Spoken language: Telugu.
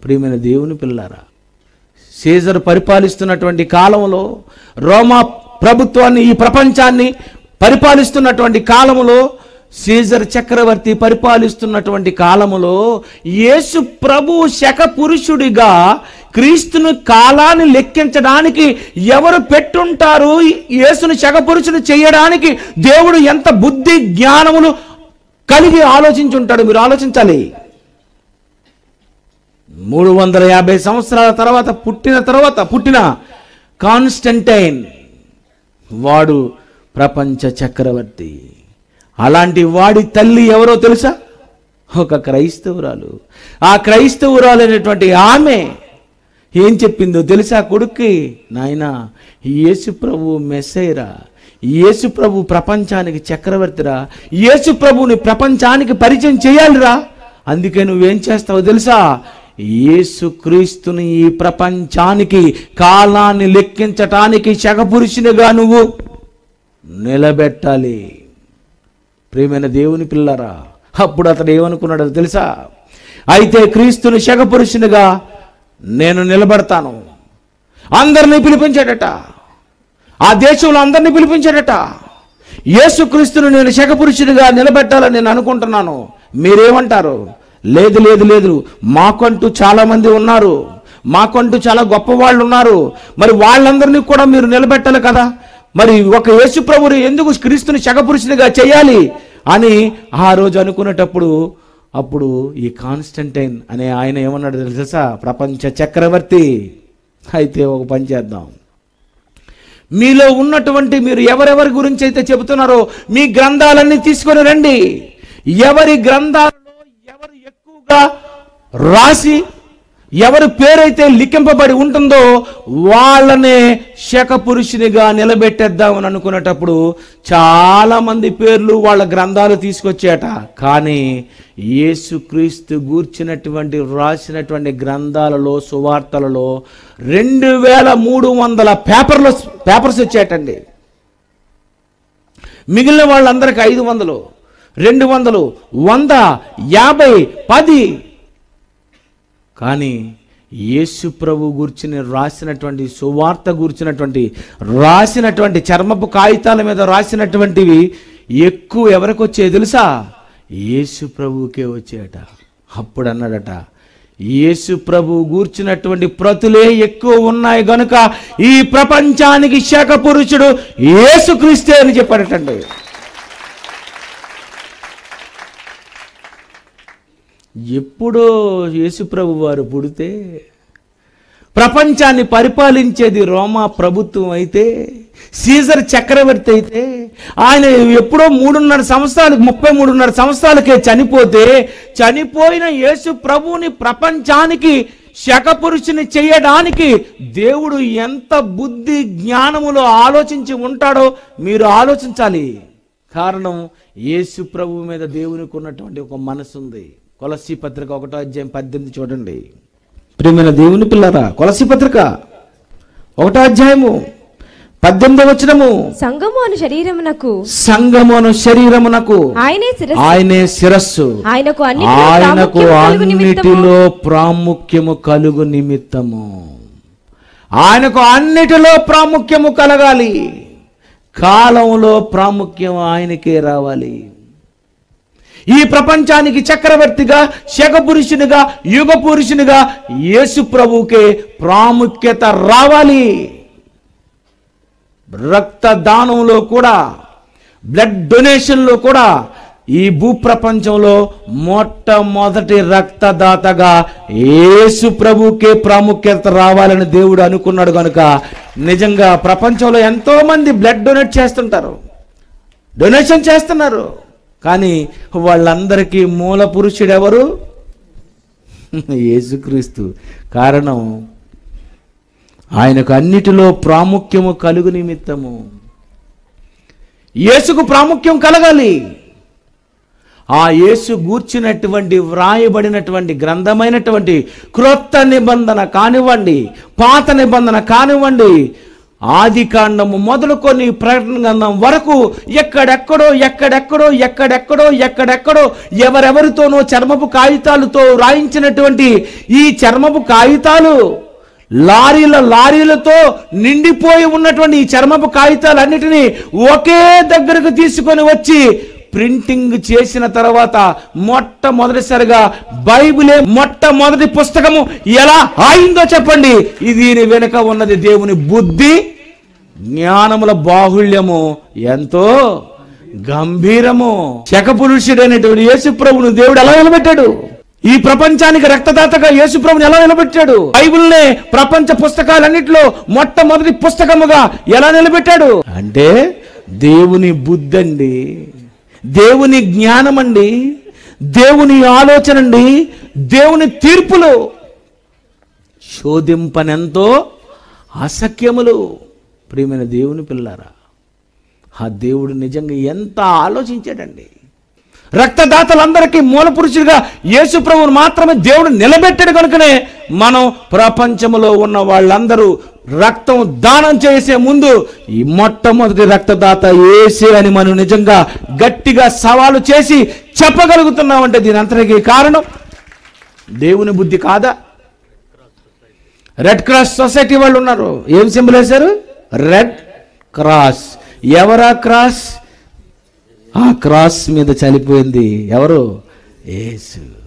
ప్రియమైన దేవుని పిల్లారా సీజర్ పరిపాలిస్తున్నటువంటి కాలంలో రోమా ప్రభుత్వాన్ని ఈ ప్రపంచాన్ని పరిపాలిస్తున్నటువంటి కాలములో సీజర్ చక్రవర్తి పరిపాలిస్తున్నటువంటి కాలములో యేసు ప్రభు శక పురుషుడిగా క్రీస్తును కాలాన్ని లెక్కించడానికి ఎవరు పెట్టుంటారు యేసును శక పురుషుడు చేయడానికి దేవుడు ఎంత బుద్ధి జ్ఞానములు కలిగి ఆలోచించుంటాడు మీరు ఆలోచించాలి మూడు వందల యాభై సంవత్సరాల తర్వాత పుట్టిన తర్వాత పుట్టిన కాన్స్టంటైన్ వాడు ప్రపంచ చక్రవర్తి అలాంటి వాడి తల్లి ఎవరో తెలుసా ఒక క్రైస్తవురాలు ఆ క్రైస్తవురాలు అనేటువంటి ఆమె ఏం చెప్పిందో తెలుసా కొడుక్కి నాయన యేసు ప్రభు మెస్సైరా యేసు ప్రభు ప్రపంచానికి చక్రవర్తిరా యేసు ప్రభుని ప్రపంచానికి పరిచయం చేయాలిరా అందుకే నువ్వేం చేస్తావో తెలుసా యేసు క్రీస్తుని ఈ ప్రపంచానికి కాలాన్ని లెక్కించటానికి శగపురుషునిగా నువ్వు నిలబెట్టాలి ప్రియమైన దేవుని పిల్లరా అప్పుడు అతడు ఏమనుకున్నాడో తెలుసా అయితే క్రీస్తుని శగపురుషునిగా నేను నిలబడతాను అందరినీ పిలిపించాడట ఆ దేశంలో అందరినీ పిలిపించాడట యేసుక్రీస్తును నేను శకపురుషుడిగా నిలబెట్టాలని నేను అనుకుంటున్నాను మీరేమంటారు లేదు లేదు లేదు మాకంటూ చాలా మంది ఉన్నారు మాకంటూ చాలా గొప్ప వాళ్ళు ఉన్నారు మరి వాళ్ళందరినీ కూడా మీరు నిలబెట్టాలి కదా మరి ఒక యేసు ప్రభుని ఎందుకు క్రీస్తుని శకపురుషునిగా చేయాలి అని ఆ రోజు అనుకునేటప్పుడు అప్పుడు ఈ కాన్స్టంటైన్ అనే ఆయన ఏమన్నాడు తెలుసా ప్రపంచ చక్రవర్తి అయితే ఒక పని చేద్దాం మీలో ఉన్నటువంటి మీరు ఎవరెవరి గురించి అయితే చెబుతున్నారో మీ గ్రంథాలన్నీ తీసుకొని రండి ఎవరి గ్రంథాలలో ఎవరు ఎక్కువగా రాసి ఎవరి పేరైతే లిఖింపబడి ఉంటుందో వాళ్ళనే శక పురుషునిగా నిలబెట్టేద్దామని అనుకునేటప్పుడు చాలా మంది పేర్లు వాళ్ళ గ్రంథాలు తీసుకొచ్చాట కానీ యేసుక్రీస్తు గూర్చినటువంటి రాసినటువంటి గ్రంథాలలో సువార్తలలో రెండు వేల మూడు వందల పేపర్లు పేపర్స్ వచ్చాయటండి మిగిలిన వాళ్ళందరికీ ఐదు వందలు రెండు వందలు వంద యాభై పది కానీ యేసు ప్రభు గుర్చిని రాసినటువంటి సువార్త గుర్చినటువంటి రాసినటువంటి చర్మపు కాగితాల మీద రాసినటువంటివి ఎక్కువ ఎవరికి వచ్చాయి తెలుసా యేసు ప్రభువుకే వచ్చాయట అప్పుడు అన్నాడట యేసు ప్రభు గూర్చినటువంటి ప్రతులే ఎక్కువ ఉన్నాయి గనుక ఈ ప్రపంచానికి శాఖ పురుషుడు యేసుక్రీస్తే అని చెప్పాడటండి ఎప్పుడో యేసుప్రభు వారు పుడితే ప్రపంచాన్ని పరిపాలించేది రోమా ప్రభుత్వం అయితే సీజర్ చక్రవర్తి అయితే ఆయన ఎప్పుడో మూడున్నర సంవత్సరాలకు ముప్పై మూడున్నర సంవత్సరాలకే చనిపోతే చనిపోయిన యేసు ప్రభువుని ప్రపంచానికి శకపురుషుని చేయడానికి దేవుడు ఎంత బుద్ధి జ్ఞానములో ఆలోచించి ఉంటాడో మీరు ఆలోచించాలి కారణం యేసు ప్రభు మీద దేవునికి ఉన్నటువంటి ఒక మనసు ఉంది కొలసి పత్రిక ఒకటో అధ్యాయం పద్దెనిమిది చూడండి ప్రియమైన దేవుని పిల్లరా కొలసి పత్రిక ఒకటో అధ్యాయము పద్దెనిమిది వచ్చినము సంఘము అను శరీరమునకు సంగమును శరీరమునకు ఆయనే శిరస్సు ఆయనే శిరస్సు ఆయనకు అన్ని ఆయనకు అన్నిటిలో ప్రాముఖ్యము కలుగు నిమిత్తము ఆయనకు అన్నిటిలో ప్రాముఖ్యము కలగాలి కాలంలో ప్రాముఖ్యం ఆయనకే రావాలి ఈ ప్రపంచానికి చక్రవర్తిగా శగపురుషునిగా యుగ పురుషునిగా యేసు ప్రభువుకే ప్రాముఖ్యత రావాలి రక్తదానంలో కూడా బ్లడ్ డొనేషన్లో కూడా ఈ భూప్రపంచంలో మొట్టమొదటి రక్తదాతగా యేసు ప్రభుకే ప్రాముఖ్యత రావాలని దేవుడు అనుకున్నాడు కనుక నిజంగా ప్రపంచంలో ఎంతో మంది బ్లడ్ డొనేట్ చేస్తుంటారు డొనేషన్ చేస్తున్నారు కానీ వాళ్ళందరికీ మూల పురుషుడు ఎవరు యేసుక్రీస్తు కారణం ఆయనకు అన్నిటిలో ప్రాముఖ్యము కలుగు నిమిత్తము యేసుకు ప్రాముఖ్యం కలగాలి ఆ యేసు గూర్చినటువంటి వ్రాయబడినటువంటి గ్రంథమైనటువంటి క్రొత్త నిబంధన కానివ్వండి పాత నిబంధన కానివ్వండి ఆది కాండము మొదలుకొని ప్రకటన గ్రంథం వరకు ఎక్కడెక్కడో ఎక్కడెక్కడో ఎక్కడెక్కడో ఎక్కడెక్కడో ఎవరెవరితోనో చర్మపు కాగితాలతో రాయించినటువంటి ఈ చర్మపు కాగితాలు లారీల లారీలతో నిండిపోయి ఉన్నటువంటి ఈ చర్మపు కాగితాలన్నిటినీ ఒకే దగ్గరకు తీసుకొని వచ్చి ప్రింటింగ్ చేసిన తర్వాత మొట్టమొదటిసారిగా బైబిలే మొట్టమొదటి పుస్తకము ఎలా అయిందో చెప్పండి ఇది దీని వెనుక ఉన్నది దేవుని బుద్ధి జ్ఞానముల బాహుళ్యము ఎంతో గంభీరము శకపురుషుడైనటువంటి యేసుప్రభును దేవుడు ఎలా నిలబెట్టాడు ఈ ప్రపంచానికి రక్తదాతగా యేసుప్రభుని ఎలా నిలబెట్టాడు బైబిల్నే ప్రపంచ పుస్తకాలన్నిటిలో మొట్టమొదటి పుస్తకముగా ఎలా నిలబెట్టాడు అంటే దేవుని బుద్ధి అండి దేవుని జ్ఞానం అండి దేవుని ఆలోచన అండి దేవుని తీర్పులు శోధింపనెంతో అసఖ్యములు ప్రియమైన దేవుని పిల్లారా ఆ దేవుడు నిజంగా ఎంత ఆలోచించాడండి రక్తదాతలందరికీ మూల పురుషుడిగా యేసు ప్రభువును మాత్రమే దేవుడు నిలబెట్టాడు కనుకనే మనం ప్రపంచంలో ఉన్న వాళ్ళందరూ రక్తం దానం చేసే ముందు ఈ మొట్టమొదటి రక్తదాత ఏసే అని మనం నిజంగా గట్టిగా సవాలు చేసి చెప్పగలుగుతున్నామంటే దీని అంతటికీ కారణం దేవుని బుద్ధి కాదా రెడ్ క్రాస్ సొసైటీ వాళ్ళు ఉన్నారు ఏం సింబల్ వేశారు రెడ్ క్రాస్ ఎవరా క్రాస్ ఆ క్రాస్ మీద చనిపోయింది ఎవరు యేసు